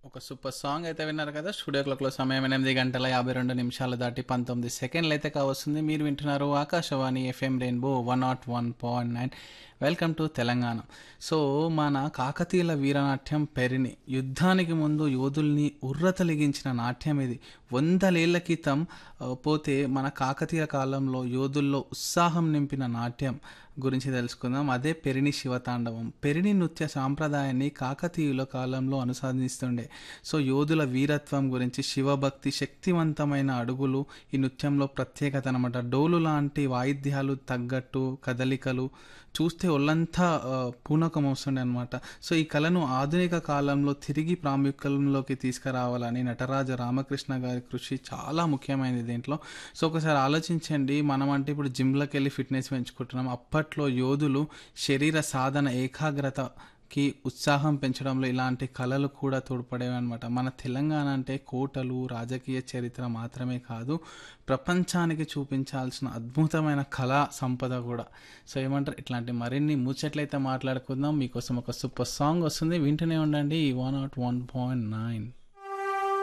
ఒక super song అయితే విన్నారు కదా స్టూడియో క్లాక్లో సమయం ఎనిమిది గంటల యాభై రెండు నిమిషాలు దాటి పంతొమ్మిది సెకండ్లు అయితే కావస్తుంది మీరు వింటున్నారు Akashvani FM rainbow one naught one point nine welcome to Telangana so మన కాకతీయుల వీరనాట్యం పెరిని యుద్ధానికి ముందు యోధుల్ని ఉర్రతలిగించిన నాట్యం ఇది వందలేళ్ల క్రితం ఆ, పోతే మన కాకతీయ కాలంలో యోధుల్లో ఉత్సాహం నింపిన నాట్యం గురించి తెలుసుకుందాం అదే పెరిని శివతాండవం పెరిని నృత్య సాంప్రదాయాన్ని కాకతీయుల కాలంలో అనుసరిస్తుండే సో యోధుల వీరత్వం గురించి శివభక్తి శక్తివంతమైన అడుగులు ఈ నృత్యంలో ప్రత్యేకత అనమాట డోలు లాంటి వాయిద్యాలు తగ్గట్టు కదలికలు చూస్తే ఒళ్ళంతా ఆ, పూనకం వస్తుండే అనమాట సో ఈ కళను ఆధునిక కాలంలో తిరిగి ప్రాముఖ్యంలోకి తీసుకురావాలని నటరాజ రామకృష్ణ గారి కృషి చాలా ముఖ్యమైనది దీంట్లో సో ఒకసారి ఆలోచించండి మనం అంటే ఇప్పుడు జిమ్లోకి వెళ్ళి ఫిట్నెస్ పెంచుకుంటున్నాం అప్పట్లో యోధులు శరీర సాధన ఏకాగ్రత కి ఉత్సాహం పెంచడంలో ఇలాంటి కళలు కూడా తోడ్పడేవి అనమాట మన తెలంగాణ అంటే కోటలు రాజకీయ చరిత్ర మాత్రమే కాదు ప్రపంచానికి చూపించాల్సిన అద్భుతమైన కళా సంపద కూడా సో ఏమంటారు ఇట్లాంటి మరిన్ని ముచ్చట్లయితే మాట్లాడుకుందాం మీకోసం ఒక సూపర్ సాంగ్ వస్తుంది వింటూనే ఉండండి one naught one point nine